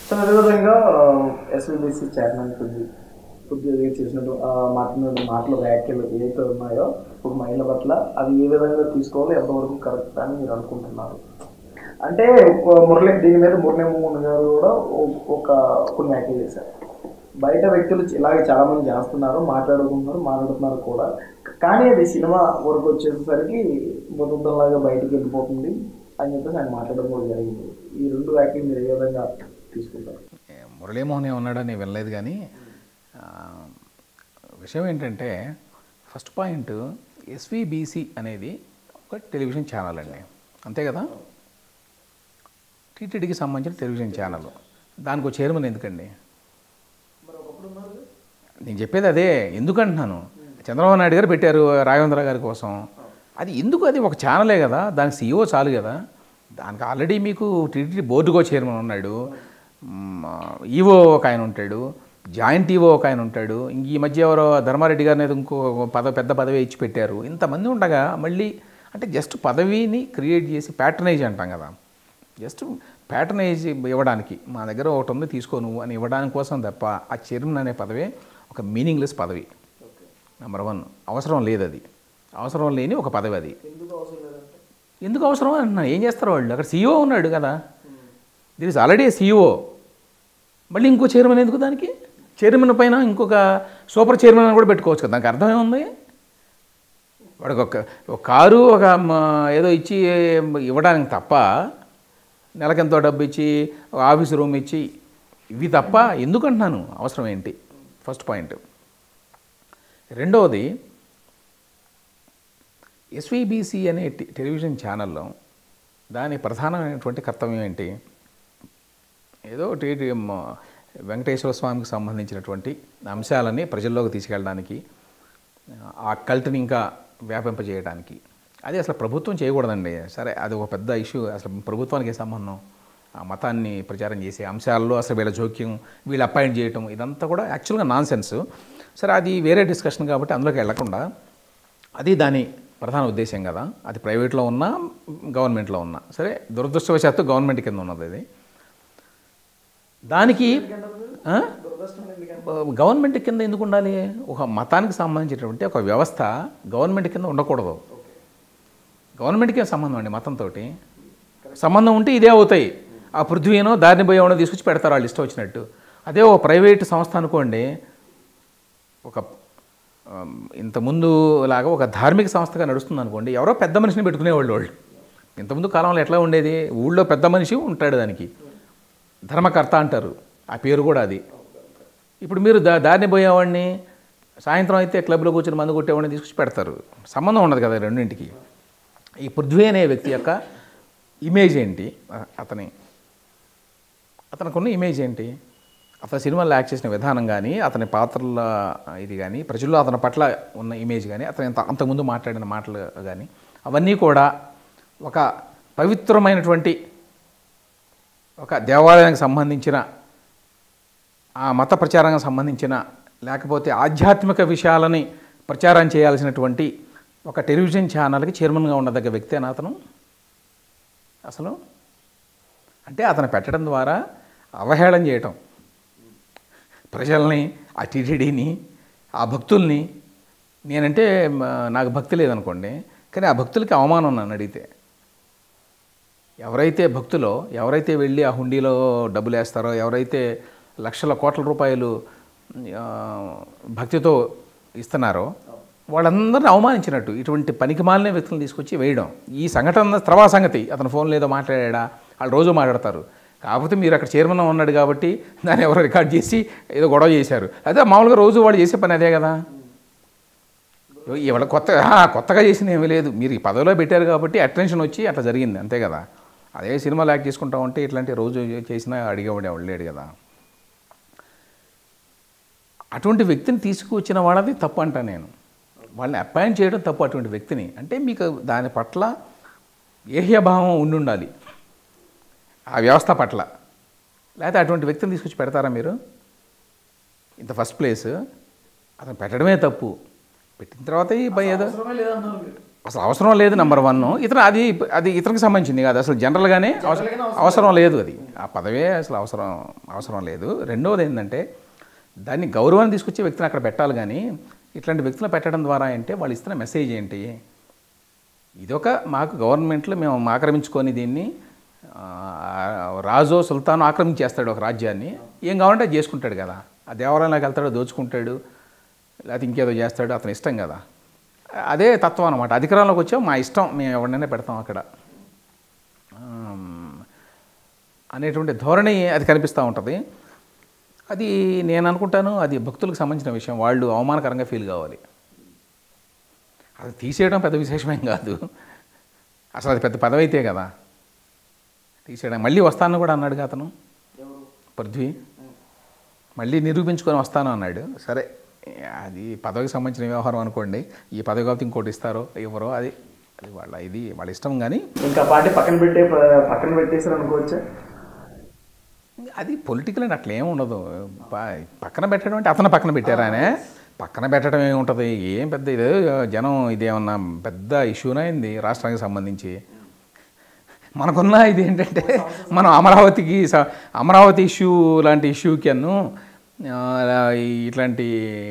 So అదేవిధంగా SVBC chairman కొద్ది కొద్దిగా చేసినట్టు ఆ, మాట్లాడిన మాటలు వ్యాఖ్యలు ఏవైతే ఉన్నాయో ఒక మహిళ పట్ల అది ఏ విధంగా తీసుకోవాలో ఎంతవరకు కరెక్ట్ అని మీరు అనుకుంటున్నారు అంటే ఒక మురళి దీని మీద మురళీమోహన్ గారు కూడా ఓ- ఒక కొన్ని వ్యాఖ్యలు చేశారు బయట వ్యక్తులు ఇలాగే చాలా మంది చేస్తున్నారు మాట్లాడుకుంటున్నారు మాట్లాడుతున్నారు కూడా కానీ అది సినిమా వరకు వచ్చేసరికి బుద్ధంలాగా బయటికి వెళ్ళిపోతుంది అని చెప్పేసి ఆయన మాట్లాడడం కూడా జరిగింది ఈ రెండు వ్యాఖ్యలు మీరు ఏ విధంగా తీసుకుంటారు ఏ, మురళీమోహన్ ఉన్నాడని వినలేదు కానీ ఆ, విషయం ఏంటంటే ఫస్ట్ పాయింట్ ఎస్విబిసి అనేది ఒక టెలివిజన్ ఛానల్ అండి అంతే కదా టీటీడీకి సంబంధించిన టెలివిజన్ ఛానల్ దానికి ఒక చైర్మన్ ఎందుకండి నేను చెప్పేది అదే ఎందుకు అంటున్నాను చంద్రబాబు నాయుడు గారు పెట్టారు రాఘవేంద్ర గారి కోసం అది ఎందుకు అది ఒక ఛానలే కదా దానికి సీఈఓ చాలు కదా దానికి ఆల్రెడీ మీకు టీటీడీ బోర్డుకో చైర్మన్ ఉన్నాడు ఈవో ఒక ఆయన ఉంటాడు జాయింట్ ఈవో ఒక ఆయన ఉంటాడు ఇంక ఈ మధ్య ఎవరో ధర్మారెడ్డి గారిని ఏదో ఇంకో పద పెద్ద పదవి ఇచ్చి పెట్టారు ఇంతమంది ఉండగా మళ్ళీ అంటే జస్ట్ పదవిని క్రియేట్ చేసి ప్యాటర్నైజ్ అంటాం కదా జస్ట్ ప్యాటర్నైజ్ ఇవ్వడానికి మా దగ్గర ఒకటి ఉంది తీసుకో నువ్వు అని ఇవ్వడానికి కోసం తప్ప ఆ చైర్మన్ అనే పదవి ఒక మీనింగ్లెస్ పదవి నెంబర్ వన్ అవసరం లేదు అది అవసరం లేని ఒక పదవి అది ఎందుకు అవసరం లేదంటే ఎందుకు అవసరం అంటున్నా ఏం చేస్తారు వాళ్ళు అక్కడ సీఈఓ ఉన్నాడు కదా దిర్ ఇస్ ఆల్రెడీ సీఈఓ మళ్ళీ ఇంకో చైర్మన్ ఎందుకు దానికి చైర్మన్ పైన ఇంకొక సూపర్ చైర్మన్ అని కూడా పెట్టుకోవచ్చు కదా దానికి అర్థం ఏముంది వాడికి ఒక ఒక కారు ఒక మ, ఏదో ఇచ్చి ఇవ్వడానికి తప్ప నెలకెంతో డబ్బు ఇచ్చి ఒక ఆఫీస్ రూమ్ ఇచ్చి ఇవి తప్ప ఎందుకు అంటున్నాను అవసరం ఏంటి ఫస్ట్ పాయింట్ రెండవది ఎస్వీబీసీ అనే టె- టెలివిజన్ ఛానల్లో దాని ప్రధానమైనటువంటి కర్తవ్యం ఏంటి ఏదో టీటీ మ- వెంకటేశ్వర స్వామికి సంబంధించినటువంటి అంశాలని ప్రజల్లోకి తీసుకెళ్ళడానికి ఆ కల్ట్ని ఇంకా వ్యాపింపజేయడానికి అది అసలు ప్రభుత్వం చేయకూడదండి సరే అది ఒక పెద్ద ఇష్యూ అసలు ప్రభుత్వానికి ఏ సంబంధం ఆ మతాన్ని ప్రచారం చేసే అంశాల్లో అసలు వీళ్ళ జోక్యం వీళ్ళు అపాయింట్ చేయటం ఇదంతా కూడా యాక్చువల్గా నాన్ సెన్స్ సరే అది వేరే డిస్కషన్ కాబట్టి అందులోకి వెళ్లకుండా అది దాని ప్రధాన ఉద్దేశం కదా అది ప్రైవేట్లో ఉన్నా గవర్నమెంట్లో ఉన్నా సరే దురదృష్టవశాత్తు గవర్నమెంట్ కింద ఉన్నది అది దానికి ఆ? గవర్నమెంట్ కింద ఎందుకు ఉండాలి ఒక మతానికి సంబంధించినటువంటి ఒక వ్యవస్థ గవర్నమెంట్ కింద ఉండకూడదు గవర్నమెంట్కి ఏం సంబంధం అండి మతంతో సంబంధం ఉంటే ఇదే అవుతాయి ఆ పృథ్వీనో దారిని పోయేవాడో తీసుకొచ్చి పెడతారు వాళ్ళు ఇష్టం వచ్చినట్టు అదే ఒక ప్రైవేట్ సంస్థ అనుకోండి ఒక ఆమ్, ఇంతకుముందు లాగా ఒక ధార్మిక సంస్థగా నడుస్తుంది అనుకోండి ఎవరో పెద్ద మనిషిని పెట్టుకునేవాళ్ళు వాళ్ళు ఇంతకుముందు కాలంలో ఎట్లా ఉండేది ఊళ్ళో పెద్ద మనిషి ఉంటాడు దానికి ధర్మకర్త అంటారు ఆ పేరు కూడా అది ఇప్పుడు మీరు దా దారిని పోయేవాడిని సాయంత్రం అయితే క్లబ్లో కూర్చొని మందు కొట్టేవాడిని తీసుకొచ్చి పెడతారు సంబంధం ఉండదు కదా రెండింటికి ఈ పృథ్వీ అనే వ్యక్తి యొక్క ఇమేజ్ ఏంటి అ- అతని అతనికి ఉన్న ఇమేజ్ ఏంటి అతని సినిమాలో యాక్ట్ చేసిన విధానం కానీ అతని పాత్రల ఇది కానీ ప్రజల్లో అతని పట్ల ఉన్న ఇమేజ్ కానీ అతని అంత అంతకుముందు మాట్లాడిన మాటలు కానీ అవన్నీ కూడా ఒక పవిత్రమైనటువంటి ఒక దేవాలయానికి సంబంధించిన ఆ మత ప్రచారానికి సంబంధించిన లేకపోతే ఆధ్యాత్మిక విషయాలని ప్రచారం చేయాల్సినటువంటి ఒక టెలివిజన్ ఛానల్కి చైర్మన్గా ఉండదగ్గ వ్యక్తి అని అతను అసలు అంటే అతను పెట్టడం ద్వారా అవహేళన చేయటం ప్రజల్ని ఆ టీటీడీని ఆ భక్తుల్ని నేనంటే మ, నాకు భక్తి లేదనుకోండి కానీ ఆ భక్తులకి అవమానం నన్ను అడిగితే ఎవరైతే భక్తులో ఎవరైతే వెళ్ళి ఆ హుండీలో డబ్బులు వేస్తారో ఎవరైతే లక్షల కోట్ల రూపాయలు ఆ, భక్తితో ఇస్తున్నారో వాళ్ళందరిని అవమానించినట్టు ఇటువంటి పనికి మాలిన వ్యక్తులను తీసుకొచ్చి వేయడం ఈ సంఘటన తర్వా సంగతి అతను ఫోన్లో ఏదో మాట్లాడా వాళ్ళు రోజు మాట్లాడతారు కాకపోతే మీరు అక్కడ చైర్మన్ ఉన్నాడు కాబట్టి దాన్ని ఎవరో రికార్డ్ చేసి ఏదో గొడవ చేశారు అదే మామూలుగా రోజు వాళ్ళు చేసే పని అదే కదా ఇవాళ కొత్త ఆ, కొత్తగా చేసింది ఏమీ లేదు మీరు ఈ పదవిలో పెట్టారు కాబట్టి అటెన్షన్ వచ్చి అట్లా జరిగింది అంతే కదా అదే సినిమాలు యాక్ట్ చేసుకుంటా ఉంటే ఇట్లాంటి రోజు చేసినా అడిగేవాడే లేడు కదా అటువంటి వ్యక్తిని తీసుకువచ్చిన వాళ్ళది తప్పు అంటా నేను వాళ్ళని అపాయింట్ చేయడం తప్పు అటువంటి వ్యక్తిని అంటే మీకు దాని పట్ల ఏహ్యభావం ఉండి ఉండాలి ఆ వ్యవస్థ పట్ల లేకపోతే అటువంటి వ్యక్తిని తీసుకొచ్చి పెడతారా మీరు ఇంత ఫస్ట్ ప్లేస్ అతను పెట్టడమే తప్పు పెట్టిన తర్వాత ఈ పై ఏదో అసలు అవసరం లేదు నెంబర్ వన్ ఇతను అది అది ఇతనికి సంబంధించింది కాదు అసలు జనరల్గానే అవసరం అవసరం లేదు అది ఆ పదవే అసలు అవసరం అవసరం లేదు రెండవది ఏంటంటే దాన్ని గౌరవాన్ని తీసుకొచ్చే వ్యక్తిని అక్కడ పెట్టాలి కానీ ఇట్లాంటి వ్యక్తులు పెట్టడం ద్వారా అంటే వాళ్ళు ఇస్తున్న మెసేజ్ ఏంటి ఇదొక మాకు గవర్నమెంట్లో మేము ఆక్రమించుకొని దీన్ని ఆ, రాజో సుల్తాను ఆక్రమించేస్తాడు ఒక రాజ్యాన్ని ఏం కావాలంటే అది చేసుకుంటాడు కదా ఆ దేవాలయంలోకి వెళ్తాడు దోచుకుంటాడు లేకపోతే ఇంకేదో చేస్తాడు అతని ఇష్టం కదా అదే తత్వం అనమాట అధికారంలోకి వచ్చాం మా ఇష్టం మేము ఎవరినైనా పెడతాం అక్కడ ఆమ్, అనేటువంటి ధోరణి అది కనిపిస్తూ ఉంటుంది అది నేను అనుకుంటాను అది భక్తులకు సంబంధించిన విషయం వాళ్ళు అవమానకరంగా ఫీల్ కావాలి అది తీసేయడం పెద్ద విశేషమేం కాదు అసలు అది పెద్ద పదవి అయితే కదా తీసేయడం మళ్ళీ వస్తాను కూడా అన్నాడు అతను ఎవరు పృథ్వీ మళ్ళీ నిరూపించుకొని వస్తాను అన్నాడు సరే అది పదవికి సంబంధించిన వ్యవహారం అనుకోండి ఈ పదవి కాబట్టి ఇంకోటి ఇస్తారో ఇవ్వరో అది అది వాళ్ళ ఇది వాళ్ళ ఇష్టం కానీ ఇంకా పార్టీ పక్కన పెట్టే పక్కన పెట్టేసారు అనుకోవచ్చా అది పొలిటికల్ అని అట్లా ఏమి ఉండదు ప- పక్కన పెట్టడం అంటే అతను పక్కన పెట్టారానే పక్కన పెట్టడం ఏముంటుంది ఏం పెద్ద ఇది జనం ఇదేమన్నా పెద్ద ఇష్యూనా అయింది రాష్ట్రానికి సంబంధించి మనకున్న ఇది ఏంటంటే మనం అమరావతికి స- అమరావతి ఇష్యూ లాంటి ఇష్యూకి అన్ను ఆ, ఈ- ఇట్లాంటి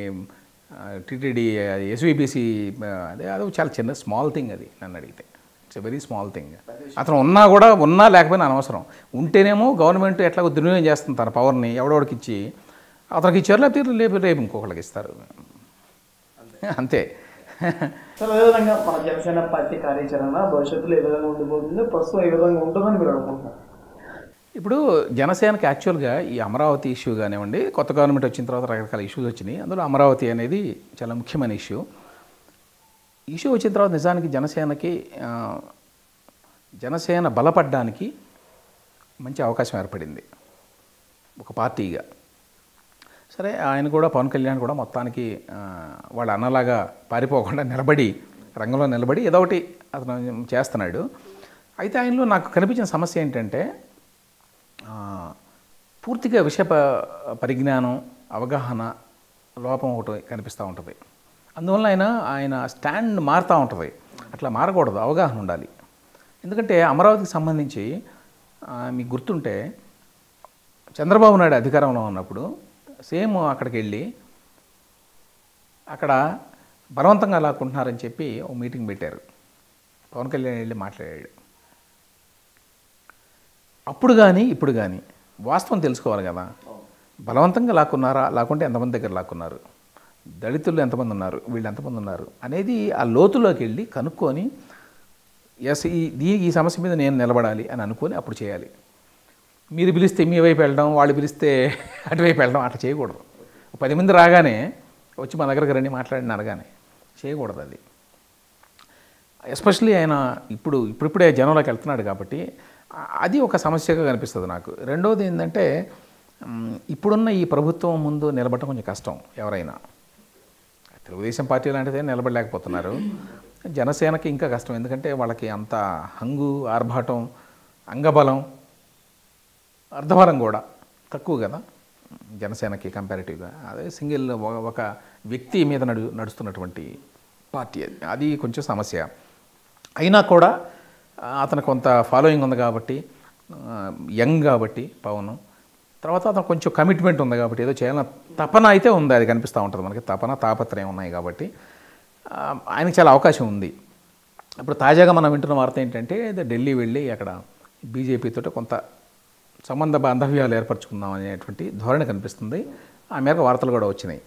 టీటీడీ ఎస్విబిసి అదే అది చాలా చిన్న స్మాల్ థింగ్ అది నన్ను అడిగితే it's a very small thing అతను ఉన్నా కూడా ఉన్నా లేకపోయినా అనవసరం ఉంటేనేమో గవర్నమెంట్ ఎట్లా దుర్వినియోగం చేస్తుంది తన పవర్ని ఎవడోడికి ఇచ్చి అతనికి ఇచ్చారు లేకపోతే రేపు రేపు ఇంకొకళ్ళకి ఇస్తారు అంతే సార్ అదేవిధంగా మన జనసేన పార్టీ కార్యాచరణ భవిష్యత్తులో ఏ విధంగా ఉండిపోతుంది ప్రస్తుతం ఏ విధంగా ఉంటుందని మీరు అనుకుంటున్నారు ఇప్పుడు జనసేనకి యాక్చువల్గా ఈ అమరావతి ఇష్యూ కానివ్వండి కొత్త గవర్నమెంట్ వచ్చిన తర్వాత రకరకాల ఇష్యూస్ వచ్చినాయి అందులో అమరావతి అనేది చాలా ముఖ్యమైన ఇష్యూ ఇష్యూ వచ్చిన తర్వాత నిజానికి జనసేనకి ఆ, జనసేన బలపడడానికి మంచి అవకాశం ఏర్పడింది ఒక పార్టీగా సరే ఆయన కూడా పవన్ కళ్యాణ్ కూడా మొత్తానికి ఆ, వాళ్ళ అన్నలాగా పారిపోకుండా నిలబడి రంగంలో నిలబడి ఏదో ఒకటి అతను చేస్తున్నాడు అయితే ఆయనలో నాకు కనిపించిన సమస్య ఏంటంటే ఆ, పూర్తిగా విషయ ప- పరిజ్ఞానం అవగాహన లోపం ఒకటి కనిపిస్తూ ఉంటుంది అందువల్ల ఆయన ఆయన స్టాండ్ మారుతూ ఉంటుంది అట్లా మారకూడదు అవగాహన ఉండాలి ఎందుకంటే అమరావతికి సంబంధించి ఆ, మీకు గుర్తుంటే చంద్రబాబు నాయుడు అధికారంలో ఉన్నప్పుడు సేమ్ అక్కడికి వెళ్ళి అక్కడ బలవంతంగా లాక్కుంటున్నారని చెప్పి ఓ మీటింగ్ పెట్టారు పవన్ కళ్యాణ్ వెళ్ళి మాట్లాడాడు అప్పుడు కానీ ఇప్పుడు కానీ వాస్తవం తెలుసుకోవాలి కదా బలవంతంగా లాక్కున్నారా లాక్కుంటే ఎంతమంది దగ్గర లాక్కున్నారు దళితులు ఎంతమంది ఉన్నారు వీళ్ళు ఎంతమంది ఉన్నారు అనేది ఆ లోతులోకి వెళ్ళి కనుక్కొని ఎస్ ఈ దీ ఈ సమస్య మీద నేను నిలబడాలి అని అనుకొని అప్పుడు చేయాలి మీరు పిలిస్తే మీ వైపు వెళ్ళడం వాళ్ళు పిలిస్తే అటువైపు వెళ్ళడం అట్లా చేయకూడదు ఒక పది మంది రాగానే వచ్చి మా దగ్గరకు రండి మాట్లాడిన అనగానే చేయకూడదు అది ఎస్పెషలీ ఆయన ఇప్పుడు ఇప్పుడిప్పుడే జనంలోకి వెళ్తున్నాడు కాబట్టి ఆ- అది ఒక సమస్యగా కనిపిస్తుంది నాకు రెండవది ఏంటంటే మ్, ఇప్పుడున్న ఈ ప్రభుత్వం ముందు నిలబడటం కొంచెం కష్టం ఎవరైనా తెలుగుదేశం పార్టీ లాంటిదే నిలబడలేకపోతున్నారు జనసేనకి ఇంకా కష్టం ఎందుకంటే వాళ్ళకి అంత హంగు ఆర్భాటం అంగబలం అర్ధబలం కూడా తక్కువ కదా జనసేనకి కంపారిటివ్గా అదే సింగిల్ ఒక- ఒక వ్యక్తి మీద నడు నడుస్తున్నటువంటి పార్టీ అది అది కొంచెం సమస్య అయినా కూడా ఆ, అతను కొంత ఫాలోయింగ్ ఉంది కాబట్టి ఆ, యంగ్ కాబట్టి పవన్ తర్వాత అతను కొంచెం కమిట్మెంట్ ఉంది కాబట్టి ఏదో చేయాలన్న తపన అయితే ఉంది అది కనిపిస్తూ ఉంటుంది మనకి తపన తాపత్రయం ఉన్నాయి కాబట్టి ఆ, ఆయనకి చాలా అవకాశం ఉంది ఇప్పుడు తాజాగా మనం వింటున్న వార్త ఏంటంటే ఏదో ఢిల్లీ వెళ్ళి అక్కడ బీజేపీతో కొంత సంబంధ బాంధవ్యాలు ఏర్పరచుకుందాం అనేటువంటి ధోరణి కనిపిస్తుంది ఆ మేరకు వార్తలు కూడా వచ్చినాయి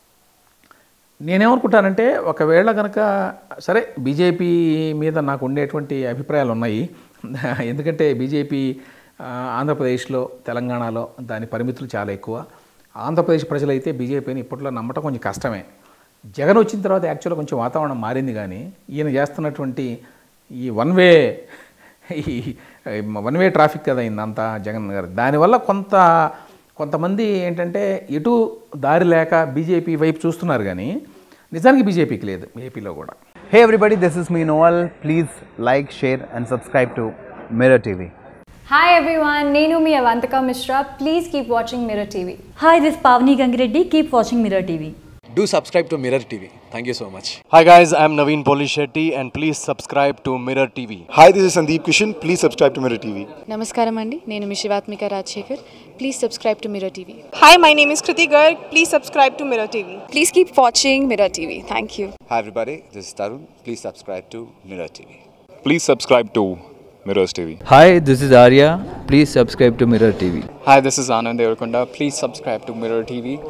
నేనేమనుకుంటానంటే ఒకవేళ కనుక సరే బీజేపీ మీద నాకు ఉండేటువంటి అభిప్రాయాలు ఉన్నాయి ఎందుకంటే బీజేపీ ఆ, ఆంధ్రప్రదేశ్లో తెలంగాణలో దాని పరిమితులు చాలా ఎక్కువ ఆంధ్రప్రదేశ్ ప్రజలైతే బీజేపీని ఇప్పట్లో నమ్మటం కొంచెం కష్టమే జగన్ వచ్చిన తర్వాత యాక్చువల్గా కొంచెం వాతావరణం మారింది కానీ ఈయన చేస్తున్నటువంటి ఈ వన్ వే ఈ వన్ వే ట్రాఫిక్ కదా అయిందంతా జగన్ గారు దానివల్ల కొంత కొంతమంది ఏంటంటే ఎటు దారి లేక బీజేపీ వైపు చూస్తున్నారు కానీ నిజానికి బీజేపీకి లేదు ఏపీలో కూడా Hey everybody, this is me Noel. Please like, share, and subscribe to Mirror TV. Hi everyone, Nenu mi Avantika Mishra. Please keep watching Mirror TV. Hi, this is Pavni Gangireddy. Keep watching Mirror TV. Do subscribe to Mirror TV. Thank you so much. Hi guys, I'm Naveen Polishetty and please subscribe to Mirror TV. Hi, this is Sandeep Kishan. Please subscribe to Mirror TV. నమస్కారం అండి నేను మీ Shivatmika Rajasekhar please subscribe to Mirror TV Hi, my name is Kriti Garg. Please subscribe to Mirror TV. Please keep watching Mirror TV thank you Hi everybody, this is Tarun. Please subscribe to Mirror TV. Please subscribe to Mirrors TV. Hi, this is Arya. Please subscribe to Mirror TV. Hi, this is Anand Devarkonda. Please subscribe to Mirror TV.